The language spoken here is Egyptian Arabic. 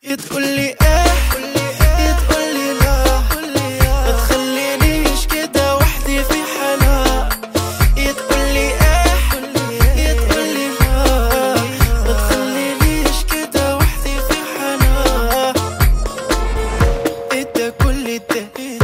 يا تقولي ايه يا تقولي لا ما تخلينيش كده وحدي في حالها يا تقولي ايه يا تقولي لا ما تخلينيش كده وحدي في حالها ايه ده كل ده